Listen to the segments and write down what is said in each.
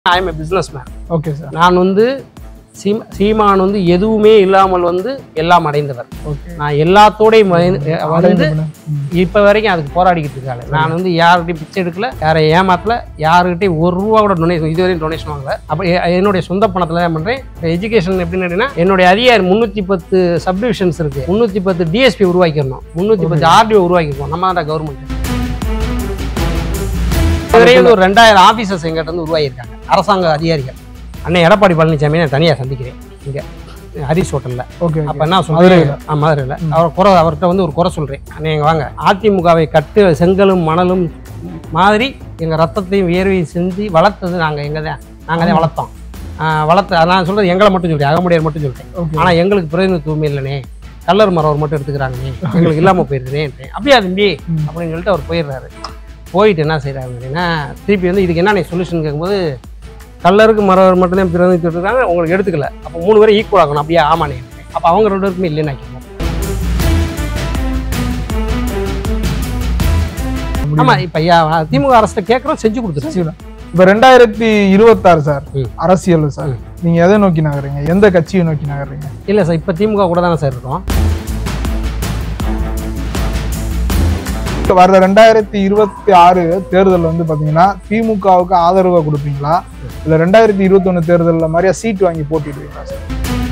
I am business man okay sir நான் வந்து சீம சீமான் வந்து எதுவுமே இல்லாமல் வந்து எல்லாம் அடைந்தவர் ஓகே நான் எல்லாத்தோடையும் வந்து வந்து இப்போ வரைக்கும் அதுக்கு போராடிக்கிட்டு இருக்காங்க நான் வந்து யார்கிட்டையும் பிச்சை எடுக்கல யாரை ஏமாத்தல யாருக்கிட்டையும் ஒரு ரூபா கூட டொனேஷன் இதுவரையும் டொனேஷன் வாங்கல அப்போ எ- என்னுடைய சொந்த பணத்தில் தான் பண்ணுறேன் எஜுகேஷன் எப்படின்னு கேட்டீங்கன்னா என்னுடைய அதிகாரி முந்நூற்றி பத்து சப்டிவிஷன்ஸ் இருக்கு முந்நூற்றி பத்து டிஎஸ்பி உருவாக்கிடணும் முந்நூற்றி பத்து ஆர்டிஓ உருவாக்கிருக்கோம் நம்ம தான் கவர்மெண்ட் இதுவரையும் வந்து ஒரு ரெண்டாயிரம் ஆஃபீஸர்ஸ் எங்கிட்ட வந்து உருவாகியிருக்காங்க அரசாங்க அதிகாரிகள் அண்ணன் எடப்பாடி பழனிசாமி நான் தனியாக சந்திக்கிறேன் இங்கே ஹரிஸ் ஹோட்டலில் ஓகே அப்ப என்ன மதுரையில. சொல்றேன் ஆ, மதுரையில அவர் குறை அவர்கிட்ட வந்து ஒரு குறை சொல்றேன் நீங்க வாங்க அதிமுகவை கட்டு செங்கலும் மணலும் மாதிரி எங்க ரத்தத்தையும் வியர்வையும் செஞ்சு வளர்த்தது நாங்க எங்க தான் நாங்க தான் வளர்த்தோம் ஆ, வளர்த்த நான் சொல்றது எங்களை மட்டும் சொல்றேன் அகமுடையார் மட்டும் சொல்றேன் ஓகே ஆனா எங்களுக்கு பிரதிநிதித்துவம் இல்லைனே கல்லர் மரம் மட்டும் எடுத்துக்கிறாங்கண்ணே எங்களுக்கு இல்லாம போயிருக்குனே அப்படியா தம்பி ம். அப்படின்னு சொல்லிட்டு அவர் போயிடுறாரு போயிட்டு என்ன செய்றாரு அப்படின்னா திருப்பி வந்து இதுக்கு என்ன சொல்யூஷன் கேட்கும்போது கல்லருக்கு மரம் மட்டும்தான் பிரதிநிதித்துவம் இருக்காங்க உங்களுக்கு எடுத்துக்கல அப்போ மூணு பேரும் ஈக்குவல் ஆகணும் அப்படியே ஆமாண்ணே அப்போ அவங்க ரெண்டு பேருக்குமே இல்லைன்னு ஆக்கிடுவோம் ஆமா இப்ப ஐயா திமுக அரசு கேட்கறோம் செஞ்சு கொடுத்துருச்சு இப்ப ரெண்டாயிரத்தி இருபத்தாறு சார் ம். அரசியல் சார் நீங்க எதை நோக்கி நகர்றீங்க எந்த கட்சியை நோக்கி நகர்றீங்க இல்ல சார் இப்ப திமுக கூட தானே சார் இருக்கோம் இப்ப வர்ற ரெண்டாயிரத்தி இருபத்தி ஆறு தேர்தல் வந்து பாத்தீங்கன்னா திமுகவுக்கு ஆதரவா கொடுப்பீங்களா இல்ல ரெண்டாயிரத்தி இருபத்தி ஒண்ணு தேர்தல்ல மாதிரியா சீட் வாங்கி போட்டிடுவீங்களா சார்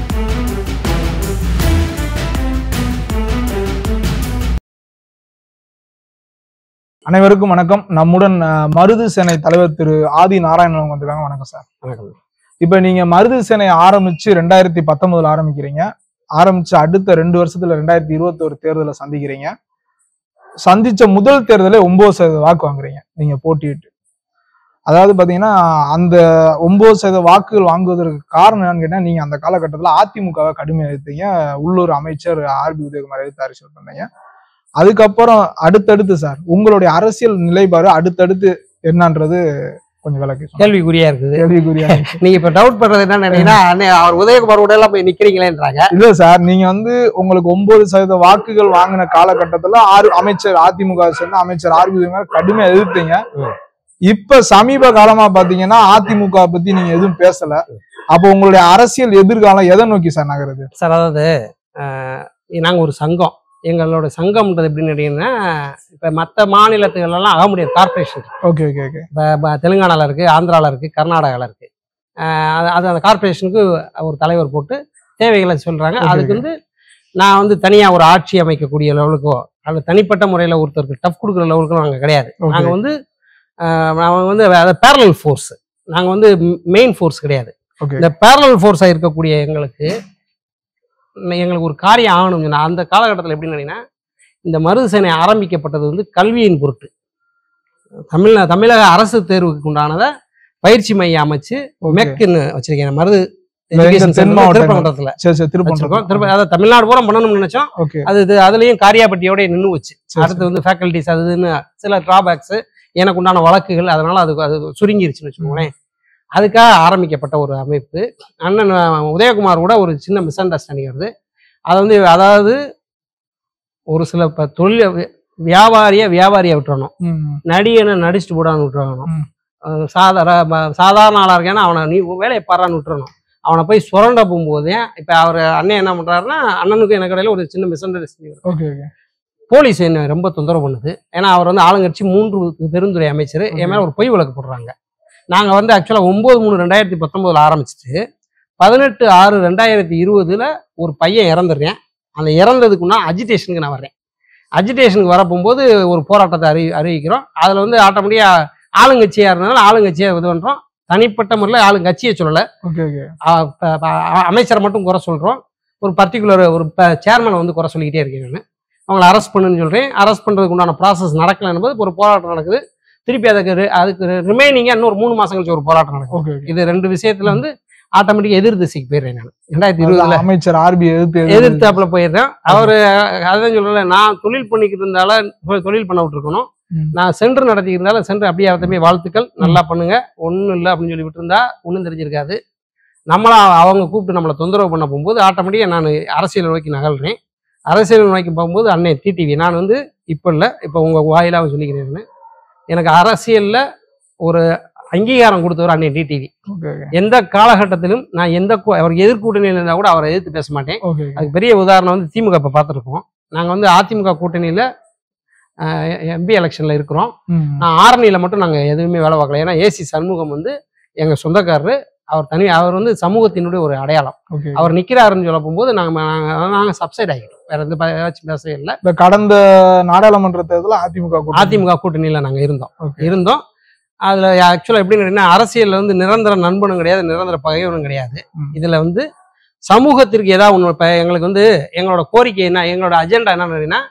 அனைவருக்கும் வணக்கம் நம்முடன் அஹ், மருது சேனை தலைவர் திரு ஆதி நாராயணன் அவங்க வந்திருக்காங்க வணக்கம் சார் வணக்கம் இப்ப நீங்க மருது சேனை ஆரம்பிச்சு ரெண்டாயிரத்தி பத்தொன்பதுல ஆரம்பிக்கிறீங்க ஆரம்பிச்சு அடுத்த ரெண்டு வருஷத்துல ரெண்டாயிரத்தி இருபத்தி ஒரு தேர்தலை சந்திக்கிறீங்க சந்திச்ச முதல் தேர்தலே ஒன்பது சதவீத வாக்கு வாங்குறீங்க நீங்க போட்டியிட்டு அதாவது பாத்தீங்கன்னா அந்த ஒன்பது சதவீத வாக்குகள் வாங்குவதற்கு காரணம் என்னன்னு கேட்டா நீங்க அந்த காலகட்டத்துல அதிமுகவை கடுமையாக எதிர்த்தீங்க உள்ளூர் அமைச்சர் ஆர்பி உதயகுமார் எதிர்த்து அரசியல் பண்ணீங்க அதுக்கப்புறம் அடுத்தடுத்து சார் உங்களுடைய அரசியல் நிலைப்பாடு அடுத்தடுத்து என்னன்றது கொஞ்சம் விளக்கி சொல்லுங்க. கேள்விக்குறியா இருக்குது கேள்விக்குறியா இருக்கு. நீங்க இப்ப டவுட் பண்றது என்ன நினைக்கிறீங்கன்னா அண்ணே, அவர் உதயகுமார் கூட எல்லாம் போய் நிக்கிறீங்களேன்றாங்க இல்ல சார் நீங்க வந்து உங்களுக்கு ஒன்பது சதவீத வாக்குகள் வாங்கின காலகட்டத்துல ஆறு அமைச்சர் அதிமுக வை சேர்ந்த அமைச்சர் ஆர்பி உதயகுமார் கடுமையா எதிர்த்தீங்க ம். இப்ப சமீப காலமா பாத்தீங்கன்னா அதிமுக பத்தி நீங்க எதுவும் பேசல அப்போ உங்களுடைய அரசியல் எதிர்காலம் எதை நோக்கி சார் நகருது சார் அதாவது அஹ், நாங்க ஒரு சங்கம் எங்களோட சங்கம்ன்றது எப்படின்னு கேட்டீங்கன்னா இப்ப மற்ற மாநிலத்துகளெல்லாம் ஆக முடியாது கார்பரேஷன் ஓகே ஓகே ஓகே இப்போ தெலுங்கானால இருக்கு ஆந்திரால இருக்கு கர்நாடகால இருக்கு அஹ் அது- அது அந்த கார்பரேஷனுக்கு ஒரு தலைவர் போட்டு தேவைகளை சொல்றாங்க Okay, அதுக்கு வந்து நான் வந்து தனியா ஒரு ஆட்சி அமைக்கக்கூடிய லெவலுக்கோ அல்லது தனிப்பட்ட முறையில ஒருத்தருக்கு டஃப் கொடுக்குற லெவலுக்கோ நாங்க கிடையாது Okay. நாங்க வந்து அஹ், நாங்க வந்து பேரலல் ஃபோர்ஸ் நாங்க வந்து மெயின் ஃபோர்ஸ் கிடையாது ஓகே இந்த பேரலல் ஃபோர்ஸாக இருக்கக்கூடிய எங்களுக்கு இன்னும் எங்களுக்கு ஒரு காரியம் ஆகணும் சொன்னா, அந்த காலகட்டத்தில் எப்படின்னு கேட்டீங்கன்னா இந்த மருது சேனை ஆரம்பிக்கப்பட்டது வந்து கல்வியின் பொருட்டு தமிழ் தமிழக அரசு தேர்வுக்கு உண்டானதை பயிற்சி மையம் அமைச்சு மெக்குன்னு வச்சிருக்கேன் மருது இந்த education தென் center மாவட்டங்கள். திருப்பரங்குன்றத்துல சரி சரி வச்சிருக்கோம் திருப்ப திருப்பம் அதாவது தமிழ்நாடு பூரா பண்ணணும்னு நினைச்சோம் ஓகே அது இது அதுலயும் காரியாபட்டியோட நின்று வச்சு சரி, அடுத்து வந்து ஃபேக்கல்டிஸ் அது இதுன்னு சில டிராபேக்ஸ் எனக்கு உண்டான வழக்குகள் அதனால அது அது சுருங்கிருச்சுன்னு வச்சுக்கோங்களேன் அதுக்காக ஆரம்பிக்கப்பட்ட ஒரு அமைப்பு அண்ணன் அஹ், உதயகுமார் கூட ஒரு சின்ன மிஸ் அண்டர்ஸ்டாண்டிங் வருது அது வந்து அதாவது ஒரு சில இப்போ தொழில் வி- வியாபாரியை வியாபாரியை விட்டுறணும் ம், நடிகனை நடிச்சுட்டு போடான்னு விட்டுறணும் ம். அஹ் சாதார ப- சாதாரண ஆளாக இருக்கேன்னா அவனை நீ உன் வேலையை பாரான்னு விட்டுறணும் அவனை போய் சுரண்ட போகும்போதே இப்போ அவர் அண்ணன் என்ன பண்றாருன்னா அண்ணனுக்கு எனக்கு இடையில ஒரு சின்ன misunderstanding okay okay police என்ன ரொம்ப தொந்தரவு பண்ணுது ஏன்னா அவர் வந்து ஆளுங்கட்சி மூன்று பெருந்துறை அமைச்சர் என் மேல ஒரு பொய் வழக்கு போடுறாங்க நாங்க வந்து ஆக்சுவலா ஒன்பது மூணு ரெண்டாயிரத்தி பத்தொன்பதுல ஆரம்பிச்சுட்டு பதினெட்டு ஆறு ரெண்டாயிரத்தி இருபதுல ஒரு பையன் இறந்துடுறேன் அந்த இறந்ததுக்குன்னா அஜிடேஷனுக்கு நான் வர்றேன் அஜிடேஷனுக்கு வரப்போகும்போது ஒரு போராட்டத்தை அறி அறிவிக்கிறோம் அதுல வந்து ஆட்டோமேட்டிக்கா ஆளுங்கட்சியா இருந்தனால ஆளுங்கட்சியா இது பண்றோம் தனிப்பட்ட முறையில் ஆளுங்கட்சியை சொல்லலை ஓகே ஓகே அ- ப- ப- அ- அமைச்சரை மட்டும் குறை சொல்றோம் ஒரு பர்டிகுலர் ஒரு சேர்மனை வந்து குறை சொல்லிக்கிட்டே இருக்கேன் நான் அவங்கள அரெஸ்ட் பண்ணுன்னு சொல்றேன் அரெஸ்ட் பண்றதுக்கு உண்டான ப்ராசஸ் நடக்கலன்னு போது ஒரு போராட்டம் நடக்குது திருப்பி அதுக்கு ரி- அதுக்கு ரிமைனிங்கா இன்னொரு மூணு மாசம் கழிச்சு ஒரு போராட்டம் நடக்கும் ஓகே ஓகே இது ரெண்டு விஷயத்துல வந்து ஆட்டோமேட்டிக் எதிர் திசைக்கு போயிடுறேன் நான் ரெண்டாயிரத்தி இருபதுல அமைச்சர் ஆர்பி எதிர்த்து எதிர்த்தாப்புல போயிடுறேன் அவரு அதான் சொல்லல நான் தொழில் பண்ணிக்கிட்டு இருந்தால தொழில் பண்ண விட்டுருக்கணும் ம். நான் சென்டர் நடத்திக்கிட்டு இருந்தாலும் சென்டர் அப்படியே தம்பி வாழ்த்துக்கள் நல்லா பண்ணுங்க ஒன்றும் இல்லை அப்படின்னு சொல்லி விட்டுருந்தா ஒன்றும் தெரிஞ்சிருக்காது நம்மளா அவங்க கூப்பிட்டு நம்மளை தொந்தரவு பண்ண போகும்போது ஆட்டோமேட்டிக்காக நான் அரசியல் நோக்கி நகல்றேன் அரசியல் நோக்கி போகும்போது அன்னை டிடிவி நான் வந்து இப்போ இல்லை இப்போ உங்கள் வாயிலாக சொல்லிக்கிறேன் எனக்கு அரசியலில் ஒரு அங்கீகாரம் கொடுத்தவர் அன்னை டிடிவி ஓகே ஓகே எந்த காலகட்டத்திலும் நான் எந்த கூ- அவர் எதிர்கூட்டணியில் இருந்தா கூட அவரை எதிர்த்து பேச மாட்டேன் ஓகே அதுக்கு பெரிய உதாரணம் வந்து திமுக இப்போ பார்த்துருக்கோம் நாங்கள் வந்து அதிமுக கூட்டணியில் எம்பி எலெக்ஷனில் இருக்கிறோம் ம் நான் ஆரணியில் மட்டும் நாங்கள் எதுவுமே வேலை பார்க்கல ஏன்னா ஏசி சண்முகம் வந்து எங்கள் சொந்தக்காரரு அவர் தனி அவர் வந்து சமூகத்தினுடைய ஒரு அடையாளம் ஓகே அவர் நிற்கிறாருன்னு சொல்ல போகும்போது நாங்கள் நாங்கள் சப்சைட் ஆகிடும் வேற எந்த ப- ஏதாச்சும் பேசவே இல்லை இந்த கடந்த நாடாளுமன்ற தேர்தலில் அதிமுக கூட்டணி. அதிமுக கூட்டணியில் நாங்கள் இருந்தோம் ஓகே இருந்தோம் அதில் ஆக்சுவலாக எப்படின்னு கேட்டீங்கன்னா அரசியலில் வந்து நிரந்தர நண்பனும் கிடையாது நிரந்தர பகைவனும் கிடையாது ம். இதில் வந்து சமூகத்திற்கு ஏதாவது ஒன்று இப்போ எங்களுக்கு வந்து எங்களோட கோரிக்கை என்ன எங்களோட அஜெண்டா என்னன்னு கேட்டீங்கன்னா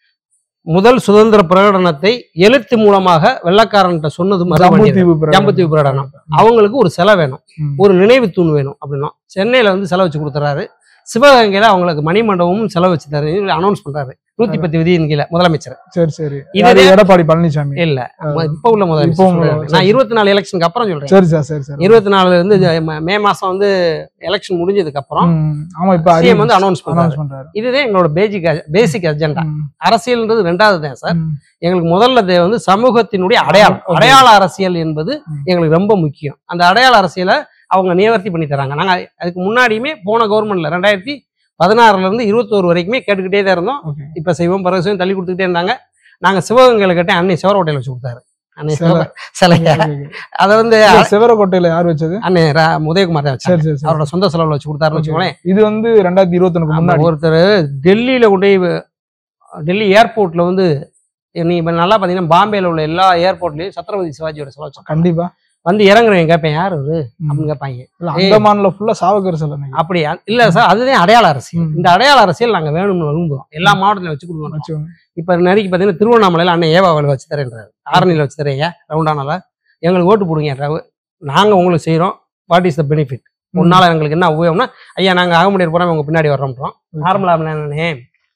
முதல் சுதந்திர பிரகடனத்தை எழுத்து மூலமாக வெள்ளக்காரன்கிட்ட சொன்னது மறுபடியும் ஜம்புத்தீவு பிரகடனம். ஜம்புத்தீவு பிரகடனம் ம். அவங்களுக்கு ஒரு சிலை வேணும் ம். ஒரு நினைவு தூண் வேணும் அப்படின்னா சென்னையில வந்து செலவு வச்சு கொடுத்துறாரு சிவகங்கையில அவங்களுக்கு மணிமண்டபமும் செலவு வச்சு தர அனௌன்ஸ் பண்றாரு நூத்தி பத்து விதியின் கீழே முதலமைச்சர் சரி சரி இது யாரு? எடப்பாடி பழனிசாமி இல்ல இப்ப உள்ள இப்போ முதலமைச்சர் உள்ள- சொல்றாரு. நான் இருபத்தி நாலு எலெக்ஷனுக்கு அப்புறம் சொல்றேன் சரி சார் சரி சார் இருபத்தி நாலுல இருந்து ஜ- ம- மே மாசம் வந்து எலெக்ஷன் முடிஞ்சதுக்கு அப்புறம் ம். ஆமா இப்ப சிஎம் வந்து அனௌன்ஸ் பண்றாரு அனௌன்ஸ் பண்றாரு இதுதான் எங்களோட பேசிக் பேசிக் அஜெண்டா ம். அரசியல்ன்றது ரெண்டாவது தான் சார் ம். எங்களுக்கு முதல்ல இது வந்து சமூகத்தினுடைய அடையாளம் Okay. அடையாள அரசியல் என்பது ம். எங்களுக்கு ரொம்ப முக்கியம் அந்த அடையாள அரசியலை அவங்க நிவர்த்தி பண்ணி தராங்க நாங்க அதுக்கு முன்னாடியுமே போன கவர்மெண்ட்ல ரெண்டாயிரத்தி பதினாறுல இருந்து இருபத்தோரு வரைக்குமே கேட்டுக்கிட்டே தான் இருந்தோம் ஓகே இப்ப செய்வோம் பிறகு செய்வோம் தள்ளி கொடுத்துக்கிட்டே இருந்தாங்க நாங்க சிவகங்கையில கேட்டேன் அன்னை சிவர ஹோட்டல் வச்சு கொடுத்தாரு அன்னை சிலை. சிவ- சிலைய அதை வந்து இல்ல, சிவரக்கோட்டையில யார் வச்சது அன்னை ரா- உதயகுமார் தான் வச்சாங்க சரி சரி சரி அவரோட சொந்த செலவுல வச்சு கொடுத்தாருன்னு Okay. வச்சுக்கோங்களேன் இது வந்து ரெண்டாயிரத்தி இருபத்தி ஒண்ணுக்கு முன்னாடி ஒருத்தர் டெல்லியில கொண்டு போய் வ- டெல்லி ஏர்போர்ட்ல வந்து நீ இப்ப நல்லா பாத்தீங்கன்னா பாம்பேல உள்ள எல்லா ஏர்போர்ட்லயும் சத்ரபதி சிவாஜியோட செலவு வச்சாங்க கண்டிப்பா வந்து இறங்குறவங்க கேட்பேன் யார் அவரு ம். அப்படின்னு கேட்பாங்க இல்ல அந்தமான்ல ஃபுல்லா சாவகர் சிலை இன்னைக்கு. அப்படி இல்ல சார் அதுதான் அடையாள அரசியல் ம். இந்த அடையாள அரசியல் நாங்க வேணும்னு விரும்புறோம் எல்லா மாவட்டத்திலும் வச்சு கொடுக்கணும் வச்சுக்கோங்க. இப்ப நெருக்கி பாத்தீங்கன்னா திருவண்ணாமலையில அண்ணன் ஏவாவில் வச்சு தரேன்றாரு ஆரணியில வச்சு தரேங்க ரவுண்டானால எங்களுக்கு ஓட்டு போடுங்க ரவு. நாங்க உங்களுக்கு செய்றோம் வாட் இஸ் த பெனிஃபிட் உன்னால எங்களுக்கு என்ன உபயோகம்னா ஐயா நாங்க ஆகமுடியார் போறோம் உங்க பின்னாடி வர்றோம்ன்றோம் நார்மலா என்னன்னே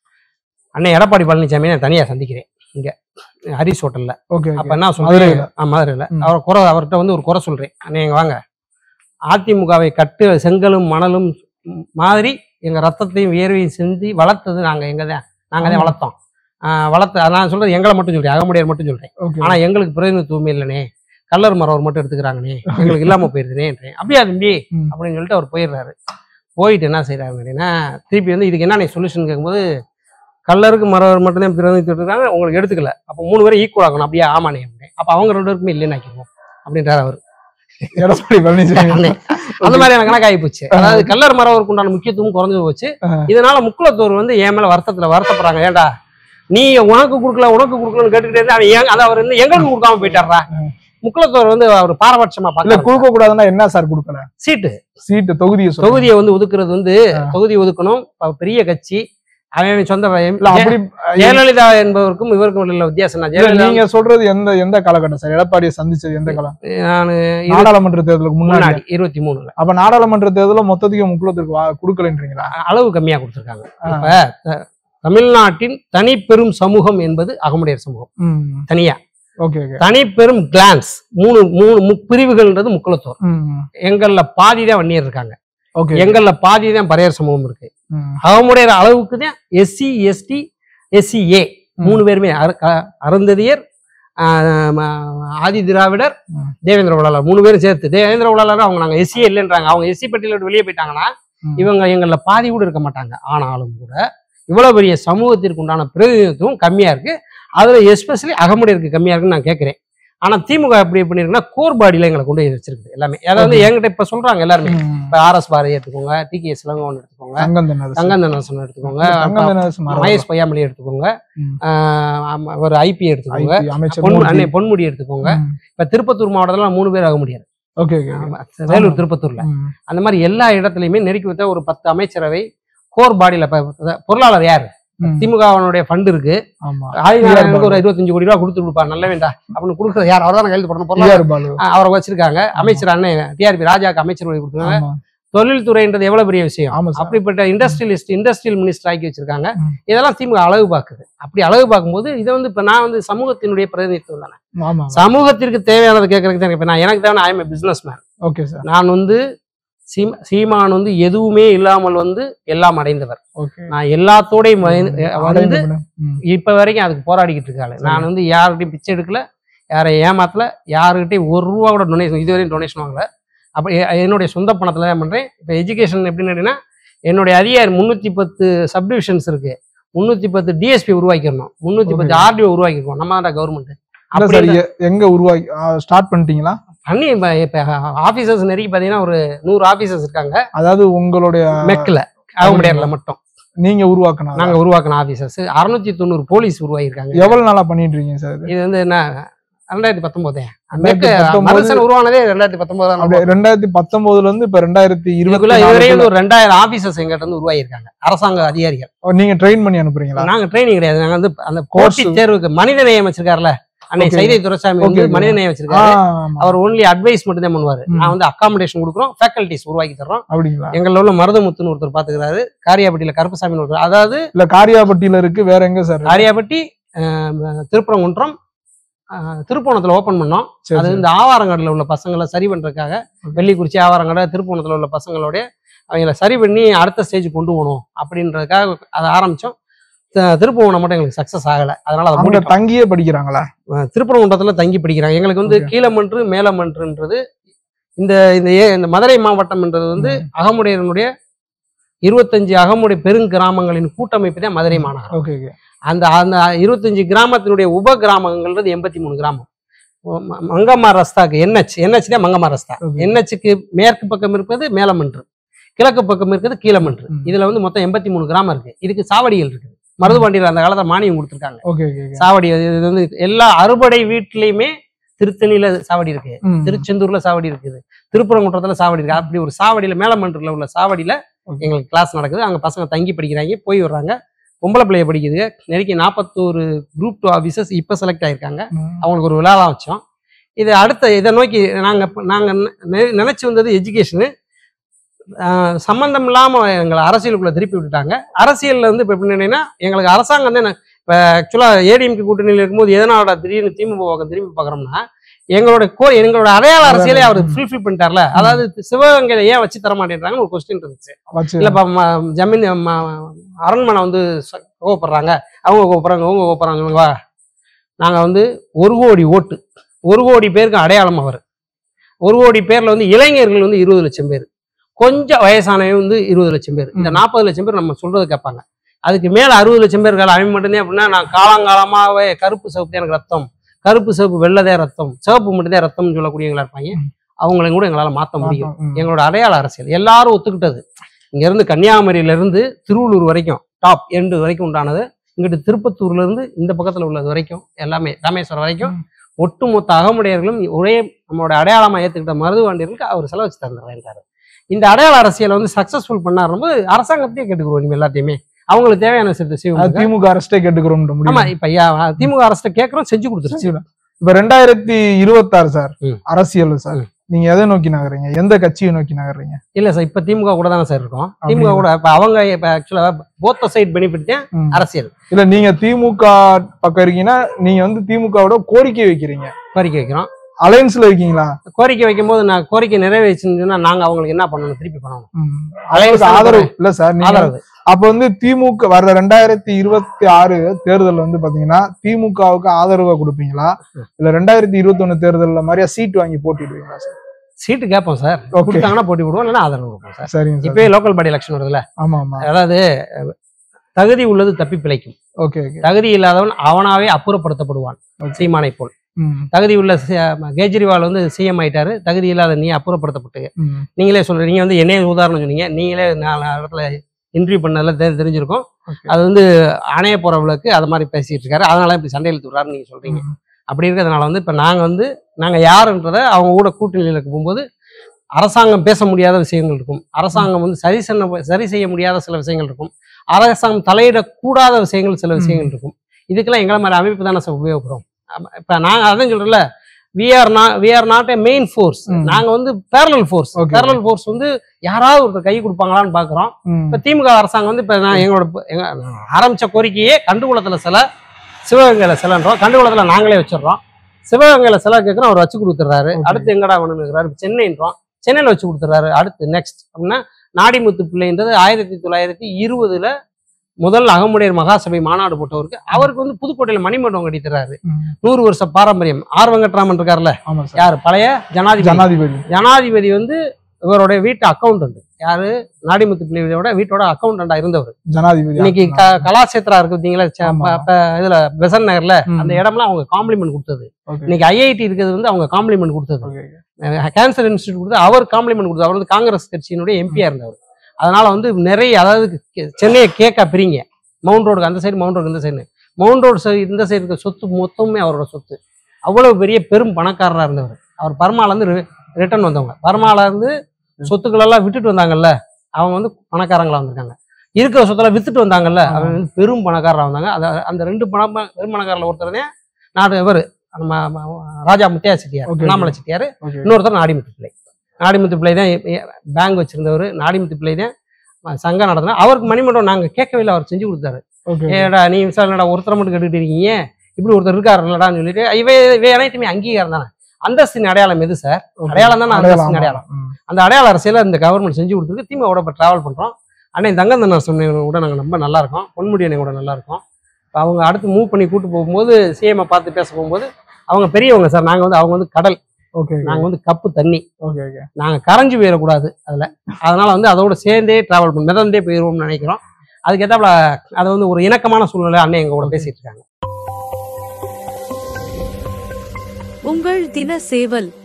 அண்ணன் எடப்பாடி பழனிசாமி நான் தனியா சந்திக்கிறேன் இங்க ஹரிஸ் ஹோட்டல்ல ஓகே அப்ப என்ன மதுரையில. சொல்றேன் ஆ, மதுரையில ம். அவர் குறை அவர்கிட்ட வந்து ஒரு குறை சொல்றேன் அண்ணே இங்க வாங்க அதிமுகவை கட்டு செங்கலும் மணலும் ம், மாதிரி எங்க ரத்தத்தையும் வியர்வையும் சிந்தி வளர்த்தது நாங்க எங்க தான் நாங்க தான் ஆமா. வளர்த்தோம் ஆ, வளர்த்த நான் சொல்றது எங்களை மட்டும் சொல்றேன் அகமுடையார் மட்டும் சொல்றேன் ஓகே ஆனா எங்களுக்கு பிரதிநிதித்துவம் இல்லைனே கல்லர் மரவர் மட்டும் எடுத்துக்கிறாங்கண்ணே எங்களுக்கு இல்லாம போயிருதுனேன்றேன் அப்படியா தம்பி ம். அப்படின்னு சொல்லிட்டு அவர் போயிடுறாரு போயிட்டு என்ன செய்யறாரு அப்படின்னா திருப்பி வந்து இதுக்கு என்ன சொல்யூஷன் கேட்கும்போது கல்லருக்கு மரவர் மட்டும்தான் பிரதிநிதித்துவம் இருக்காங்க உங்களுக்கு எடுத்துக்கல அப்போ மூணு பேரும் ஈக்குவல் ஆகணும் அப்படியே ஆமாண்ணே அப்படின்னு அப்போ அவங்க ரெண்டு பேருக்குமே இல்லைன்னு ஆக்கிடுவோம் அப்படின்றாரு அவர் எடப்பாடி பழனிசாமி அண்ணே. அந்த மாதிரியான கணக்காகி போச்சு அதாவது கல்லர் மரவருக்கு உண்டான முக்கியத்துவம் குறைஞ்சு போச்சு ஆஹ். இதனால முக்குலத்தோர் வந்து என் மேல வருத்தத்துல வருத்தப்படுறாங்க ஏன்டா நீ உனக்கு கொடுக்கல உனக்கு கொடுக்கலன்னு கேட்டுக்கிட்டே இருந்தா அவன் ஏன் அதை அவர் வந்து எங்களுக்கு கொடுக்காம போயிட்டாரா முக்குலத்தோர் வந்து அவர் பாரபட்சமா இல்ல பார்க்கல கொடுக்க கூடாதுன்னா என்ன சார் கொடுக்கல சீட்டு சீட்டு தொகுதியை சொல்லுங்க. தொகுதியை வந்து ஒதுக்குறது வந்து ஆ. தொகுதி ஒதுக்கணும் அவ பெரிய கட்சி அவன் சொந்த இல்ல அப்படி ஜெயலலிதா என்பவருக்கும் இவருக்கும் உள்ள வித்தியாசம் நான் இல்ல, ஜெயலலிதா நீங்க சொல்றது எந்த எந்த காலகட்டம் சார் எடப்பாடியை சந்திச்சது எந்த காலம் நான் நாடாளுமன்ற தேர்தலுக்கு முன்னாடி முன்னாடி இருபத்தி மூணுல அப்ப நாடாளுமன்ற தேர்தல மொத்தத்துக்கு முக்குளத்திற்கு வா- கொடுக்கலன்றீங்களா அளவு கம்மியா கொடுத்துருக்காங்க ஆ. இப்ப த- தமிழ்நாட்டின் தனிப்பெரும் சமூகம் என்பது அகமுடையர் சமூகம் ம் தனியா ஓகே ஓகே தனிப்பெரும் கிளான்ஸ் மூணு மூணு முப்பிரிவுகள்ன்றது முக்குளத்தோர் ம் எங்கள்ல பாதி தான் வன்னியர் இருக்காங்க ஓகே எங்கள்ல பாதி தான் பறையர் சமூகம் இருக்கு ம் அகமுடையர் அளவுக்கு தான் எஸ்சி எஸ்டி எஸ்சிஏ மூணு பேருமே அரு- க- அருந்ததியர் ஆஹ் ம- ஆதி திராவிடர் ம். தேவேந்திர உடலாளர் மூணு பேரும் சேர்த்து தேவேந்திர உடலாளர் அவங்க நாங்க எஸ்சி இல்லைன்றாங்க அவங்க எஸ்சி பட்டியல விட்டு வெளியே போயிட்டாங்கன்னா ம். இவங்க எங்கள பாதி கூட இருக்க மாட்டாங்க ஆனாலும் கூட இவ்வளவு பெரிய சமூகத்திற்கு உண்டான பிரதிநிதித்துவம் கம்மியா இருக்கு அதுல எஸ்பெஷலி அகமுடையருக்கு கம்மியா இருக்குன்னு நான் கேட்கிறேன் ஆனா திமுக எப்படி பண்ணிருக்குன்னா கோர் பாடியில எங்களை கொண்டு போய் வச்சிருக்கு எல்லாமே அதாவது Okay. என்கிட்ட இப்ப சொல்றாங்க எல்லாருமே ம். இப்ப ஆர்எஸ் பாரதி எடுத்துக்கோங்க டி கே சிலங்கோன் எடுத்துக்கோங்க தங்கம் தென்னரசு. தங்கம் தனசன் எடுத்துக்கோங்க தங்கம் தென்னரசு மறந்து மகேஷ் பொய்யாமலி எடுத்துக்கோங்க ம். ஆஹ் ஆமா, ஒரு ஐபி எடுத்துக்கோங்க ஐபி அமைச்சர் பொன் மூர்த்தி. அன்னை பொன்முடி எடுத்துக்கோங்க ம். இப்ப திருப்பத்தூர் மாவட்டத்துல மூணு பேர் ஆக முடியாது ஓகே ஓகே ஓகே. ஆமா, வேலூர் திருப்பத்தூர்ல ம். அந்த மாதிரி எல்லா இடத்துலயுமே நெருக்கி வைத்த ஒரு பத்து அமைச்சரவை கோர் பாடியில இப்ப பொருளாளர் யாரு ம். திமுகவனுடைய ஃபண்ட் இருக்கு ஆமா ஆதிநாராயணனுக்கு ஒரு இருபத்தஞ்சு கோடி ரூபா கொடுத்து கொடுப்பா நல்ல வேண்டா அப்படின்னு கொடுக்குறது யார் அவர் தான் கையெழுத்து போடணும் பொருளாளர் டிஆர் பாலு ஆஹ் அவரை வச்சிருக்காங்க அமைச்சர் அண்ணன் டிஆர்பி ராஜாக்கு அமைச்சர் பதவி கொடுத்துருக்காங்க ஆமா தொழில்துறைன்றது எவ்வளவு பெரிய விஷயம் ஆமா சார் அப்படிப்பட்ட இண்டஸ்ட்ரியலிஸ்ட் இண்டஸ்ட்ரியல் மினிஸ்டர் ஆக்கி வச்சிருக்காங்க ம். இதெல்லாம் திமுக அழகு பார்க்குது அப்படி அழகு பார்க்கும்போது இதை வந்து இப்ப நான் வந்து சமூகத்தினுடைய பிரதிநிதித்துவம் தானே ஆமா சமூகத்திற்கு தேவையானதை கேட்கறதுக்கு தான் இப்ப நான் எனக்கு தேவை I'm business man okay sir நான் வந்து சீம சீமான் வந்து எதுவுமே இல்லாமல் வந்து எல்லாம் அடைந்தவர் ஓகே நான் எல்லாத்தோடையும் வந்து- வந்து அடைந்து விடு. ம். இப்ப வரைக்கும் அதுக்கு போராடிக்கிட்டு இருக்காரு சரி. நான் வந்து யார்கிட்டயும் பிச்சை எடுக்கல யாரை ஏமாத்தல யாருக்கிட்டையும் ஒரு ரூபா கூட டொனேஷன் இதுவரையும் டொனேஷன் வாங்கல அப்போ என்னுடைய சொந்த பணத்தில் தான் பண்ணுறேன் இப்போ எஜுகேஷன் எப்படின்னு கேட்டீங்கன்னா என்னுடைய அதிகாரி முந்நூற்றி பத்து சப்டிவிஷன்ஸ் இருக்கு முந்நூற்றி பத்து டிஎஸ்பி உருவாக்கிடணும் முந்நூற்றி பத்து Okay. ஆர்டிஓ உருவாக்கிருக்கோம் நம்ம தான் கவர்மெண்ட் இல்ல சார் எ- எங்க உருவாக்கி ஸ்டார்ட் பண்ணிட்டீங்களா பண்ணி இப்போ இப்போ ஆஃபீஸர்ஸ் நெருக்கி பார்த்தீங்கன்னா ஒரு நூறு ஆஃபீஸர்ஸ் இருக்காங்க அதாவது உங்களுடைய மெக்கில் ஆகமுடையார்ல மட்டும் நீங்க உருவாக்கினா நாங்க உருவாக்கின ஆஃபீஸர்ஸ் அறுநூத்தி தொண்ணூறு போலீஸ் உருவாகியிருக்காங்க எவ்வளவு நாளா பண்ணிட்டு இருக்கீங்க சார் இது இது வந்து என்ன ரெண்டாயிரத்தி பத்தொன்பது ரெண்டாயிரத்தி பத்தொன்பது மனுஷன் உருவானதே ரெண்டாயிரத்தி பத்தொன்பது அப்படியே ரெண்டாயிரத்தி பத்தொன்பதுல இருந்து இப்ப ரெண்டாயிரத்தி இதுக்குள்ள இருபத்தி இதுவரையும் ஒரு ரெண்டாயிரம் ஆபீசர்ஸ் எங்கிட்ட இருந்து உருவாகியிருக்காங்க அரசாங்க அதிகாரிகள் நீங்க ட்ரெயின் பண்ணி அனுப்புறீங்களா நாங்க ட்ரைனிங் கிடையாது நாங்க வந்து அந்த Course. போட்டி தேர்வுக்கு மனித நேயம் வச்சிருக்காருல அன்னை Okay. சைதை துரைசாமி வந்து Okay, okay. மனித நேயம் ஆ, வச்சிருக்காரு ஆமா. அவர் ஒன்லி அட்வைஸ் மட்டும் தான் பண்ணுவாரு ம். நான் வந்து அகாமடேஷன் கொடுக்குறோம் ஃபேக்கல்டிஸ் உருவாக்கி தர்றோம் அப்படிங்களா எங்கள உள்ள மருதமுத்துன்னு ஒருத்தர் பாத்துக்கிறாரு காரியாபட்டியில கருப்பசாமின்னு ஒருத்தர் அதாவது இல்ல காரியாபட்டியில இருக்கு வேற எங்க சார் காரியாபட்டி அஹ், திருப்பரங்குன்றம் அஹ், திருப்போணத்துல ஓபன் பண்ணோம் சரி, அது சரி. இந்த ஆவாரங்காடுல உள்ள பசங்களை சரி பண்றதுக்காக வெள்ளிக்குறிச்சி ஆவாரங்காடு திருப்போணத்துல உள்ள பசங்களோட அவங்கள சரி பண்ணி அடுத்த ஸ்டேஜ் கொண்டு போகணும் அப்படின்றதுக்காக அதை ஆரம்பிச்சோம் த- திருப்புவனம் மட்டும் எங்களுக்கு சக்சஸ் ஆகல அதனால அதை அவங்க மூடிட்டோம். தங்கியே படிக்கிறாங்களா அஹ் திருப்பரங்குன்றத்துல தங்கி படிக்கிறாங்க எங்களுக்கு வந்து Okay. கீழமன்று மேலமன்றுன்றது இந்த இந்த ஏ- இந்த மதுரை மாவட்டம்ன்றது வந்து அகமுடையனுடைய இருபத்தஞ்சு அகமுடைய பெருங்கிராமங்களின் கூட்டமைப்பு தான் மதுரை மாநகரம் ஓகே ஓகே அந்த அந்த இருபத்தஞ்சு கிராமத்தினுடைய உப கிராமங்கள்ன்றது எண்பத்தி மூணு கிராமம் ம- ம- மங்கம்மா ரஸ்தாக்கு என்ஹெச் என்ஹெச் தான் மங்கம்மா ரஸ்தா Okay. என்ஹெச்சுக்கு மேற்கு பக்கம் இருப்பது மேலமன்று கிழக்கு பக்கம் இருக்கிறது கீழமன்று ம். இதுல வந்து மொத்தம் எண்பத்தி மூணு கிராமம் இருக்கு இதுக்கு சாவடிகள் இருக்குது மருதுபாண்டியில் அந்த காலத்துல மானியம் கொடுத்துருக்காங்க ஓகே ஓகே ஓகே. சாவடி இது வந்து எல்லா அறுபடை வீட்லயுமே திருத்தணியில சாவடி இருக்கு ம். திருச்செந்தூர்ல சாவடி இருக்குது திருப்பரங்குன்றத்துல சாவடி இருக்கு அப்படி ஒரு சாவடியில மேலமன்றுல உள்ள சாவடியில Okay. எங்களுக்கு கிளாஸ் நடக்குது அங்க பசங்க தங்கி படிக்கிறாங்க போய் வர்றாங்க பொம்பளை பிள்ளைய படிக்குது நெருக்கி நாற்பத்தோரு குரூப் டூ ஆஃபீஸர்ஸ் இப்போ செலக்ட் ஆயிருக்காங்க ம். அவங்களுக்கு ஒரு விழாலாம் வச்சோம் இது அடுத்த இதை நோக்கி நாங்க இப்ப- நாங்க நெ- நினைச்சு வந்தது எஜுகேஷனு சம்பந்தம் இல்லாம எங்களை அரசியலுக்குள்ள திருப்பி விட்டுட்டாங்க அரசியல்ல வந்து இப்ப எப்படின்னா எங்களுக்கு அரசாங்கம் தான் இப்போ ஆக்சுவலாக ஏடிஎம்கே கூட்டணியில் இருக்கும்போது எதனால திடீர்னு திமுக பக்கம் திரும்பி பார்க்குறோம்னா எங்களோட கோ எங்களோட அடையாள அரசியலே அவர் ஃபுல்ஃபில் பண்ணிட்டார்ல அதாவது சிவகங்கையில ஏன் வச்சு தர மாட்டேன்றாங்கன்னு ஒரு கொஸ்டின் இருந்துச்சு வச்சு இல்லப்பா ம- ஜமீன் ம- அரண்மனை வந்து ச- கோவப்படுறாங்க அவங்க கோவப்படுறாங்க அவங்க கோவப்படுறாங்க இவங்க வா நாங்கள் வந்து ஒரு கோடி ஓட்டு ஒரு கோடி பேருக்கு அடையாளம் அவர் ஒரு கோடி பேர்ல வந்து இளைஞர்கள் வந்து இருபது லட்சம் பேர் கொஞ்சம் வயசானவங்க வந்து இருபது லட்சம் பேர் இந்த ம். நாற்பது லட்சம் பேர் நம்ம சொல்றது கேட்பாங்க அதுக்கு மேல அறுபது லட்சம் பேர் இருக்காங்க அவன் மட்டும்தான் அப்படின்னா நான் காலங்காலமாவே கருப்பு சிவப்பு தான் எனக்கு ரத்தம் கருப்பு சிவப்பு வெள்ளதே ரத்தம் சிவப்பு மட்டும்தான் ரத்தம்னு சொல்லக்கூடியவங்களா இருப்பாங்க ம். அவங்களையும் கூட எங்களால மாற்ற முடியும் ம். எங்களோட அடையாள அரசியல் எல்லாரும் ஒத்துக்கிட்டது இங்க இருந்து கன்னியாகுமரியில இருந்து திருவள்ளூர் வரைக்கும் டாப் எண்டு வரைக்கும் உண்டானது இங்கிட்டு திருப்பத்தூர்ல இருந்து இந்த பக்கத்துல உள்ளது வரைக்கும் எல்லாமே ராமேஸ்வரம் வரைக்கும் ம். ஒட்டுமொத்த அகமுடையர்களும் ஒரே நம்மளோட அடையாளமா ஏத்துக்கிட்ட மருதுவாண்டியர்களுக்கு அவர் செலவு வச்சு தந்துடுறேன்றாரு இந்த அடையாள அரசியலை வந்து சக்சஸ்ஃபுல் பண்ணாரும்போது அரசாங்கத்தையே கேட்டுக்கிறோம் இனிமே எல்லாத்தையுமே அவங்களுக்கு தேவையான சில அது செய்வோம் திமுக அரசே கேட்டுக்கிறோம் ஆமா முடியும் இப்ப யா- திமுக அரசு கேட்கறோம் செஞ்சு கொடுத்துருச்சு இப்ப ரெண்டாயிரத்தி இருபத்தாறு சார் ம். அரசியல் சார் ம். நீங்க எதை நோக்கி நகர்றீங்க எந்த கட்சியை நோக்கி நகர்றீங்க இல்ல சார் இப்ப திமுக கூட தானே சார் இருக்கோம் திமுக அப்படிங்களா? கூட இப்ப அவங்க இப்ப ஆக்சுவலா போத்த சைட் பெனிஃபிட் தான் ம். அரசியல் இல்ல நீங்க திமுக பக்கம் இருக்கீங்கன்னா நீங்க வந்து திமுகவோட கோரிக்கை வைக்கிறீங்க கோரிக்கை வைக்கிறோம் அலையன்ஸ்ல இருக்கீங்களா கோரிக்கை வைக்கும்போது நான் கோரிக்கை நிறைவேச்சுன்னா நாங்க அவங்களுக்கு என்ன பண்ணணும் திருப்பி பண்ணணும் ம். Alliance அவங்களுக்கு ஆதரவு இல்ல சார் நீங்க ஆதரவு அப்ப வந்து திமுக வர்ற ரெண்டாயிரத்தி இருபத்தி ஆறு தேர்தல் வந்து பாத்தீங்கன்னா திமுகவுக்கு ஆதரவா கொடுப்பீங்களா இல்ல ரெண்டாயிரத்தி இருபத்தி ஒண்ணு தேர்தல்ல மாதிரியா சீட் வாங்கி போட்டிடுவீங்களா சார் சீட்டு கேட்போம் சார் ஓகே கொடுத்தாங்கன்னா போட்டி விடுவோம் இல்லைன்னா ஆதரவு கொடுப்போம் சார் சரிங்க சார் இப்பயே லோக்கல் பாடி எலெக்ஷன் வருதுல்ல ஆமா ஆமா அதாவது அஹ், தகுதி உள்ளது தப்பி பிழைக்கும் ஓகே ஓகே தகுதி இல்லாதவன் அவனாவே அப்புறப்படுத்தப்படுவான் Okay. சீமானை போல் ம், தகுதி உள்ள சி- கேஜ்ரிவால் வந்து சிஎம் ஆயிட்டாரு தகுதி இல்லாத நீ அப்புறப்படுத்தப்பட்டு ம். நீங்களே சொல்றீங்க நீங்க வந்து என்னைய உதாரணம் சொன்னீங்க நீங்களே நாலு இடத்துல இன்டர்வியூ பண்ணதுல தெ- தெரிஞ்சிருக்கும் Okay. அது வந்து அணைய போறவளுக்கு அது மாதிரி பேசிட்டு இருக்காரு அதனால இப்படி சண்டை இழுத்து விடுறாருன்னு நீங்க சொல்றீங்க ம். அப்படி இருக்கிறதுனால வந்து இப்ப நாங்க வந்து நாங்க யாருன்றத அவங்க கூட கூட்டணியில போகும்போது அரசாங்கம் பேச முடியாத விஷயங்கள் இருக்கும் அரசாங்கம் வந்து சரி செய்ய சரி செய்ய முடியாத சில விஷயங்கள் இருக்கும் அரசாங்கம் தலையிடக்கூடாத விஷயங்கள் சில விஷயங்கள் இருக்கும் இதுக்கெல்லாம் எங்களை மாதிரி அமைப்பு தானே சார் உபயோகப்படும் ஆமா, இப்ப நாங்க அதான் சொல்றேன்ல we are not we are not a main force ம். நாங்க வந்து parallel force Okay. Parallel force வந்து யாராவது ஒருத்தர் கை கொடுப்பாங்களான்னு பாக்குறோம் ம். இப்ப திமுக அரசாங்கம் வந்து இப்ப நான் எங்களோட எங்க நான் ஆரம்பிச்ச கோரிக்கையே கண்டுகுளத்துல சில சிவகங்கையில சிலன்றோம் கண்டுகுளத்துல நாங்களே வச்சிடுறோம் சிவகங்கையில சில கேட்குறோம் அவர் வச்சு கொடுத்துறாரு Okay. அடுத்து எங்கடா வேணும்னு இருக்கிறாரு சென்னைன்றோம் சென்னையில வச்சு கொடுத்துறாரு அடுத்து நெக்ஸ்ட் அப்படின்னா நாடிமுத்து பிள்ளைன்றது ஆயிரத்தி தொள்ளாயிரத்தி இருபதுல முதல் அகமுடையர் மகாசபை மாநாடு போட்டவருக்கு அவருக்கு வந்து புதுக்கோட்டையில மணிமண்டபம் கட்டி தர்றாரு ம். நூறு வருஷ பாரம்பரியம் ஆர் வெங்கட்ராமன் இருக்கார்ல ஆமா சார் யார் பழைய ஜனாதிபதி ஜனாதிபதி ஜனாதிபதி வந்து இவருடைய வீட்டு அக்கௌண்டன்ட் யாரு நாடிமுத்து பிள்ளையோட வீட்டோட அக்கௌண்டண்டா இருந்தவர் ஜனாதிபதி இன்னைக்கு க- கலாசேத்ரா இருக்கு பாத்தீங்களா ச- ஆமா. ப- ப- இதுல பெசன் நகர்ல ம். அந்த இடம்லாம் அவங்க காம்ப்ளிமெண்ட் கொடுத்தது ஓகே இன்னைக்கு ஐஐடி இருக்கிறது வந்து அவங்க காம்ப்ளிமெண்ட் கொடுத்தது ஓகே கேன்சர் இன்ஸ்டியூட் கொடுத்து அவர் காம்ப்ளிமெண்ட் கொடுத்தார் அவர் வந்து காங்கிரஸ் கட்சியினுடைய எம்பியா இருந்தவர் அதனால வந்து நிறைய அதாவது கே- சென்னையை கேக்கா பிரிங்க மவுண்ட் ரோடுக்கு அந்த சைடு மவுண்ட் ரோடு இந்த சைடு மவுண்ட் ரோடு சைடு இந்த சைடு இருக்க சொத்து மொத்தமே அவரோட சொத்து அவ்வளவு பெரிய பெரும் பணக்காரரா இருந்தவர் அவர் பர்மால இருந்து ரிட்டர்ன் வந்தவங்க பர்மால இருந்து சொத்துக்கள் எல்லாம் விட்டுட்டு வந்தாங்கல்ல அவங்க வந்து பணக்காரங்களா வந்திருக்காங்க இருக்கிற சொத்தெல்லாம் வித்துட்டு வந்தாங்கல்ல அவங்க வந்து பெரும் பணக்காரரா வந்தாங்க அந்த அந்த ரெண்டு பணம் பெரும் பணக்காரில் ஒருத்தர் தான் நாடு இவர் நம்ம ம- ராஜா முத்தியா செட்டியார் Okay. அண்ணாமலை செட்டியார் ஓகே இன்னொருத்தர் நாடிமுத்து பிள்ளை நாடிமுத்து பிள்ளை தான் பேங்க் வச்சிருந்தவர் நாடிமுத்து பிள்ளை தான் சங்கம் நடத்தினா அவருக்கு மணிமண்டபம் நாங்க கேட்கவே இல்லை அவர் செஞ்சு கொடுத்தாரு ஓகே ஏடா நீ விசாரணடா ஒருத்தரை மட்டும் கேட்டுட்டு இருக்கீங்க இப்படி ஒருத்தர் இருக்காரு இல்லடான்னு சொல்லிட்டு இவை இவை அனைத்துமே அங்கீகாரம் தானே அந்தஸ்தின் அடையாளம் எது சார் அடையாளம் தானே அந்தஸ்தின் அடையாளம் அந்த அடையாள அரசியல இந்த கவர்மெண்ட் செஞ்சு கொடுத்துருக்கு திமுக இப்போ டிராவல் பண்றோம் அண்ணன் தங்கந்தண்ணா சொன்ன கூட நாங்க ரொம்ப நல்லா இருக்கோம் பொன்முடி அண்ணன் கூட நல்லா இருக்கோம் இப்ப அவங்க அடுத்து மூவ் பண்ணி கூட்டு போகும்போது சிஎம் பார்த்து பேச போகும்போது அவங்க பெரியவங்க சார் நாங்க வந்து அவங்க வந்து கடல் ஓகே நாங்க வந்து கப்பு தண்ணி ஓகே ஓகே நாங்க கரைஞ்சு போயிடக்கூடாது அதுல அதனால வந்து அதோட சேர்ந்தே டிராவல் பண்ணி மிதந்தே போயிடுவோம்னு நினைக்கிறோம் அதுக்கு ஏத்தாப்புல அது வந்து ஒரு இணக்கமான சூழ்நிலை அண்ணன் எங்க கூட பேசிட்டு இருக்காங்க உங்கள் தின சேவல்